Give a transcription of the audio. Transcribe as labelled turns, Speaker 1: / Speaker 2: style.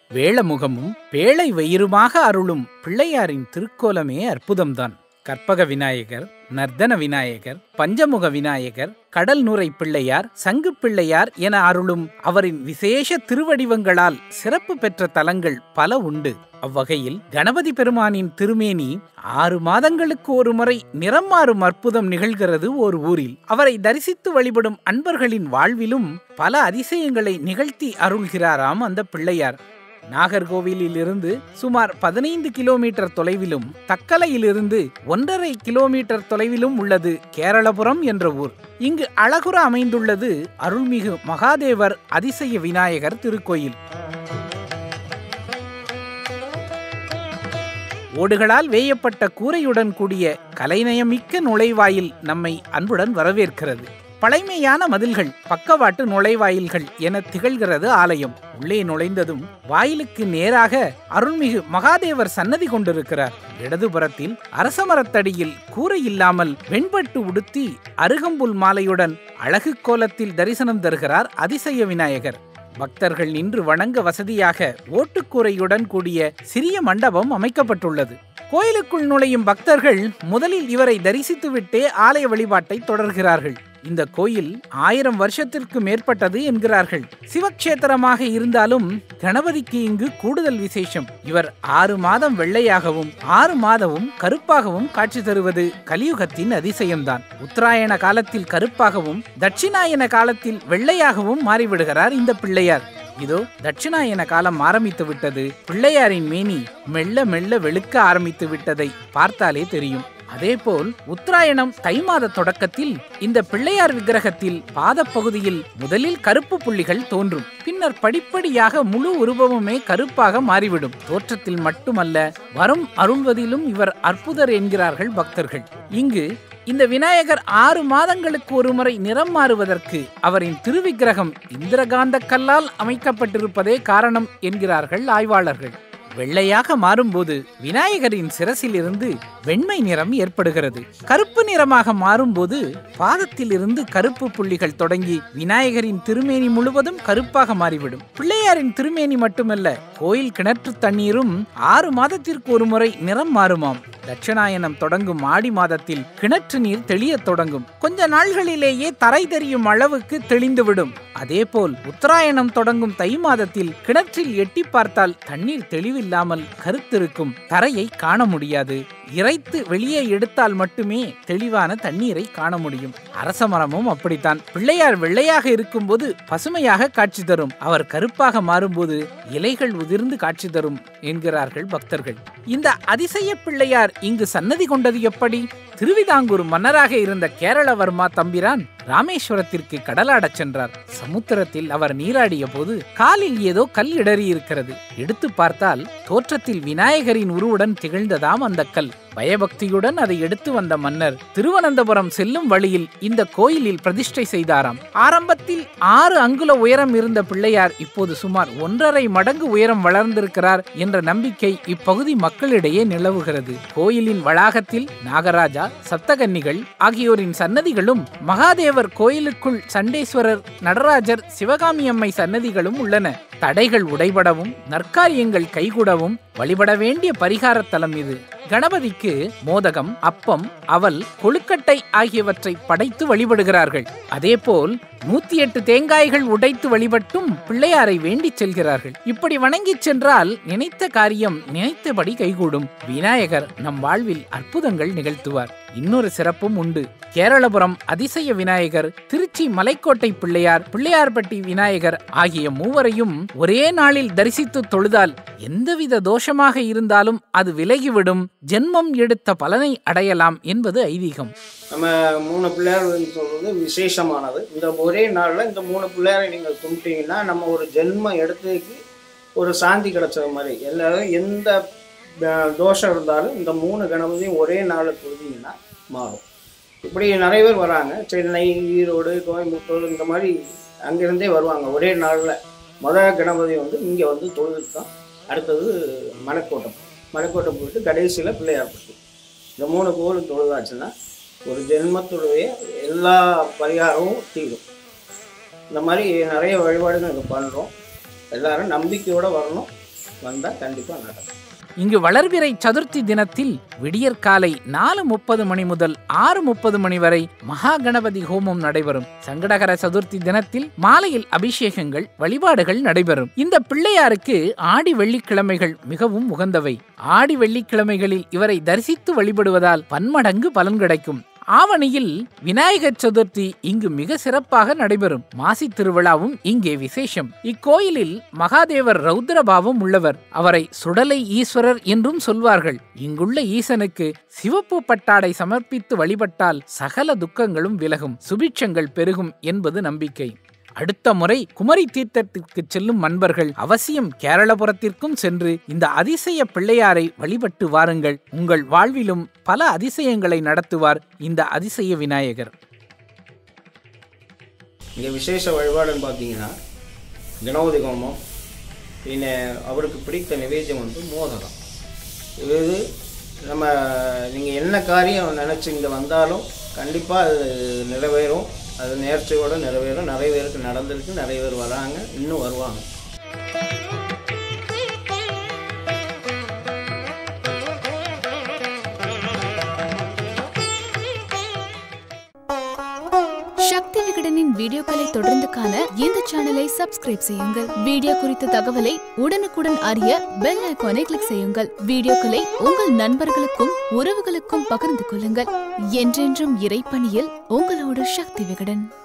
Speaker 1: வேளமுகமும் பேழை வயிறுமாக அருளும் பிள்ளையாரின் திருக்கோலமே அற்புதம்தான் கற்பக விநாயகர் நர்தன விநாயகர் பஞ்சமுக விநாயகர் கடல் நுரை பிள்ளையார் சங்கு பிள்ளையார் என அருளும் அவரின் விசேஷ திருவடிவங்களால் சிறப்பு பெற்ற தலங்கள் பல உண்டு அவ்வகையில் கணபதி பெருமானின் திருமேனி ஆறு மாதங்களுக்கு ஒரு முறை நிறம் மாறும் அற்புதம் நிகழ்கிறது ஓர் ஊரில் அவரை தரிசித்து வழிபடும் அன்பர்களின் வாழ்விலும் பல அதிசயங்களை நிகழ்த்தி அருள்கிறாராம் அந்த பிள்ளையார் நாகர்கோவிலிலிருந்து சுமார் பதினைந்து கிலோமீட்டர் தொலைவிலும் தக்கலையிலிருந்து ஒன்றரை கிலோமீட்டர் தொலைவிலும் உள்ளது கேரளபுரம் என்ற ஊர் இங்கு அழகுற அமைந்துள்ளது அருள்மிகு மகாதேவர் அதிசய விநாயகர் திருக்கோயில் ஓடுகளால் வேயப்பட்ட கூரையுடன் கூடிய கலைநயமிக்க நுழைவாயில் நம்மை அன்புடன் வரவேற்கிறது பழைமையான மதில்கள் பக்கவாட்டு நுழைவாயில்கள் என திகழ்கிறது ஆலயம் உள்ளே நுழைந்ததும் வாயிலுக்கு நேராக அருள்மிகு மகாதேவர் சன்னதி கொண்டிருக்கிறார் இடதுபுறத்தில் அரசமரத்தடியில் கூரை இல்லாமல் வெண்பட்டு உடுத்தி அருகம்புல் மாலையுடன் அழகு கோலத்தில் தரிசனம் தருகிறார் அதிசய விநாயகர் பக்தர்கள் நின்று வணங்க வசதியாக ஓட்டுக்கூரையுடன் கூடிய சிறிய மண்டபம் அமைக்கப்பட்டுள்ளது கோயிலுக்குள் நுழையும் பக்தர்கள் முதலில் இவரை தரிசித்துவிட்டே ஆலய வழிபாட்டை தொடர்கிறார்கள் இந்த கோயில் ஆயிரம் வருஷத்திற்கு மேற்பட்டது என்கிறார்கள் சிவக்ஷேத்திரமாக இருந்தாலும் கணபதிக்கு இங்கு கூடுதல் விசேஷம் இவர் ஆறு மாதம் வெள்ளையாகவும் ஆறு மாதமும் கருப்பாகவும் காட்சி தருவது கலியுகத்தின் அதிசயம்தான் உத்தராயண காலத்தில் கருப்பாகவும் தட்சிணாயன காலத்தில் வெள்ளையாகவும் மாறிவிடுகிறார் இந்த பிள்ளையார் இதோ தட்சிணாயன காலம் ஆரம்பித்து விட்டது பிள்ளையாரின் மேனி மெல்ல மெல்ல வெளுக்க ஆரம்பித்து விட்டதை பார்த்தாலே தெரியும் அதேபோல் உத்தராயணம் தை மாத தொடக்கத்தில் இந்த பிள்ளையார் விக்கிரகத்தில் பாதப்பகுதியில் முதலில் கருப்பு புள்ளிகள் தோன்றும் பின்னர் படிப்படியாக முழு உருவமுமே கருப்பாக மாறிவிடும் தோற்றத்தில் மட்டுமல்ல வரும் அருள்வதிலும் இவர் அற்புதர் என்கிறார்கள் பக்தர்கள் இங்கு இந்த விநாயகர் ஆறு மாதங்களுக்கு ஒரு முறை நிறம் மாறுவதற்கு அவரின் திருவிக்கிரகம் இந்திரகாந்த கல்லால் அமைக்கப்பட்டிருப்பதே காரணம் என்கிறார்கள் ஆய்வாளர்கள் வெள்ளையாக மாறும்போது விநாயகரின் சிரசிலிருந்து வெண்மை நிறம் ஏற்படுகிறது கருப்பு நிறமாக மாறும்போது பாதத்தில் இருந்து கருப்பு புள்ளிகள் தொடங்கி விநாயகரின் திருமேனி முழுவதும் கருப்பாக மாறிவிடும் பிள்ளையாரின் திருமேனி மட்டுமல்ல கோயில் கிணற்று தண்ணீரும் ஆறு மாதத்திற்கு ஒரு முறை நிறம் மாறுமாம் தட்சிணாயனம் தொடங்கும் ஆடி மாதத்தில் கிணற்று நீர் தெளியத் தொடங்கும் கொஞ்ச நாள்களிலேயே தரை தெரியும் அளவுக்கு தெளிந்துவிடும் அதேபோல் உத்தராயணம் தொடங்கும் தை மாதத்தில் கிணற்றில் எட்டி பார்த்தால் தண்ணீர் தெளிவில்லாமல் கருத்திருக்கும் தரையை காண முடியாது இறைத்து வெளியே எடுத்தால் மட்டுமே தெளிவான தண்ணீரை காண முடியும் அரச மரமும் அப்படித்தான் பிள்ளையார் வெள்ளையாக இருக்கும்போது பசுமையாக காட்சி தரும் அவர் கருப்பாக மாறும்போது இலைகள் உதிர்ந்து காட்சி தரும் என்கிறார்கள் பக்தர்கள் இந்த அதிசய பிள்ளையார் இங்கு சன்னதி கொண்டது எப்படி திருவிதாங்கூர் மன்னராக இருந்த கேரளவர்மா தம்பிரான் ராமேஸ்வரத்திற்கு கடலாடச் சென்றார் சமுத்திரத்தில் அவர் நீராடிய போது காலில் ஏதோ கல் இடறி இருக்கிறது எடுத்து பார்த்தால் தோற்றத்தில் விநாயகரின் உருவுடன் திகழ்ந்ததாம் அந்த கல் பயபக்தியுடன் அதை எடுத்து வந்த மன்னர் திருவனந்தபுரம் செல்லும் வழியில் இந்த கோயிலில் பிரதிஷ்டை செய்தாராம் ஆரம்பத்தில் ஆறு அங்குல உயரம் இருந்த பிள்ளையார் இப்போது சுமார் ஒன்றரை மடங்கு உயரம் வளர்ந்திருக்கிறார் என்ற நம்பிக்கை இப்பகுதி மக்களிடையே நிலவுகிறது கோயிலின் வளாகத்தில் நாகராஜா சப்தகன்னிகள் ஆகியோரின் சன்னதிகளும் மகாதேவர் கோயிலுக்குள் சண்டேஸ்வரர் நடராஜர் சிவகாமி அம்மை சன்னதிகளும் உள்ளன தடைகள் உடைபடவும் நற்காரியங்கள் கைகூடவும் வழிபட வேண்டிய பரிகாரத் தலம் இது கணபதிக்கு மோதகம் அப்பம் அவல் கொழுக்கட்டை ஆகியவற்றை படைத்து வழிபடுகிறார்கள் அதேபோல் நூத்தி எட்டு தேங்காய்கள் உடைத்து வழிபட்டும் பிள்ளையாரை வேண்டிச் செல்கிறார்கள் இப்படி வணங்கிச் சென்றால் நினைத்த காரியம் நினைத்தபடி கைகூடும் விநாயகர் நம் வாழ்வில் அற்புதங்கள் நிகழ்த்துவார் இன்னொரு சிறப்பும் உண்டு கேரளபுரம் அதிசய விநாயகர் திருச்சி மலைக்கோட்டை பிள்ளையார் பிள்ளையார்பட்டி விநாயகர் ஆகிய மூவரையும் ஒரே நாளில் தரிசித்து தொழுதால் எந்தவித தோஷமாக இருந்தாலும் அது விலகிவிடும் ஜென்மம் எடுத்த பலனை அடையலாம் என்பது ஐதீகம்
Speaker 2: நம்ம மூணு பிள்ளையார் சொல்றது விசேஷமானது இந்த ஒரே நாளில் இந்த மூணு பிள்ளையாரை நீங்கள் கும்பிட்டீங்கன்னா நம்ம ஒரு ஜென்மம் எடுத்ததுக்கு ஒரு சாந்தி கிடைச்சது மாதிரி எல்லாரும் எந்த அஹ், தோஷம் இருந்தாலும் இந்த மூணு கணபதியும் ஒரே நாளில் கொடுத்தீங்கன்னா மாறும் இப்படி நிறைய பேர் வராங்க சென்னை ஈரோடு கோயம்புத்தூர் இந்த மாதிரி அங்கிருந்தே வருவாங்க ஒரே நாளில் முதல் கணபதி வந்து இங்கே வந்து தொழுதுட்டு தான் அடுத்தது மலைக்கோட்டம் மலைக்கோட்டம் போயிட்டு கடைசியில் பிள்ளையார்பட்டி இந்த மூணு கோவில் தொழுதாச்சுன்னா ஒரு ஜென்மத்துடைய எல்லா பரிகாரமும் தீரும் இந்த மாதிரி நிறைய வழிபாடுகள் இங்கே பண்ணுறோம் எல்லாரும் நம்பிக்கையோடு வரணும் வந்தால் கண்டிப்பாக நடக்கும்
Speaker 1: இங்கு வளர்பிறை சதுர்த்தி தினத்தில் விடியற்காலை நாலு முப்பது மணி முதல் ஆறு முப்பது மணி வரை மகா கணபதி ஹோமம் நடைபெறும் சங்கடகர சதுர்த்தி தினத்தில் மாலையில் அபிஷேகங்கள் வழிபாடுகள் நடைபெறும் இந்த பிள்ளையாருக்கு ஆடி வெள்ளிக்கிழமைகள் மிகவும் உகந்தவை ஆடி வெள்ளிக்கிழமைகளில் இவரை தரிசித்து வழிபடுவதால் பன்மடங்கு பலன் கிடைக்கும் ஆவணியில் விநாயகர் சதுர்த்தி இங்கு மிக சிறப்பாக நடைபெறும் மாசி திருவிழாவும் இங்கே விசேஷம் இக்கோயிலில் மகாதேவர் ரௌத்ரபாவம் உள்ளவர் அவரை சுடலை ஈஸ்வரர் என்றும் சொல்வார்கள் இங்குள்ள ஈசனுக்கு சிவப்பு பட்டாடை சமர்ப்பித்து வழிபட்டால் சகல துக்கங்களும் விலகும் சுபிட்சங்கள் பெருகும் என்பது நம்பிக்கை அடுத்த முறை குமரி தீர்த்தத்திற்கு செல்லும் நண்பர்கள் அவசியம் கேரளபுரத்திற்கும் சென்று இந்த அதிசய பிள்ளையாரை வழிபட்டு வாருங்கள் உங்கள் வாழ்விலும் பல அதிசயங்களை நடத்துவார் இந்த அதிசய விநாயகர்
Speaker 2: இங்கே விசேஷ வழிபாடுன்னு பார்த்தீங்கன்னா கணபதி ஹோமம் பின்ன அவருக்கு பிடித்த நிவேத்தியம் வந்து மோதகம் இது நம்ம நீங்கள் என்ன காரியம் நினச்சி இங்கே வந்தாலும் கண்டிப்பாக அது நிறைவேறும் அது நேர்ச்சியோடு நிறைவேறும் நிறைய பேருக்கு நடந்திருக்கு நிறைய பேர் வராங்க இன்னும் வருவாங்க
Speaker 3: சக்தி விகடனின் வீடியோக்களை தொடர்ந்து காண இந்த சேனலை சப்ஸ்கிரைப் செய்யுங்கள் வீடியோ குறித்த தகவலை உடனுக்குடன் அறிய பெல் ஐகானை கிளிக் செய்யுங்கள் வீடியோக்களை உங்கள் நண்பர்களுக்கும் உறவுகளுக்கும் பகிர்ந்து கொள்ளுங்கள் என்றென்றும் இறைப்பணியில் உங்களோடு சக்தி விகடன்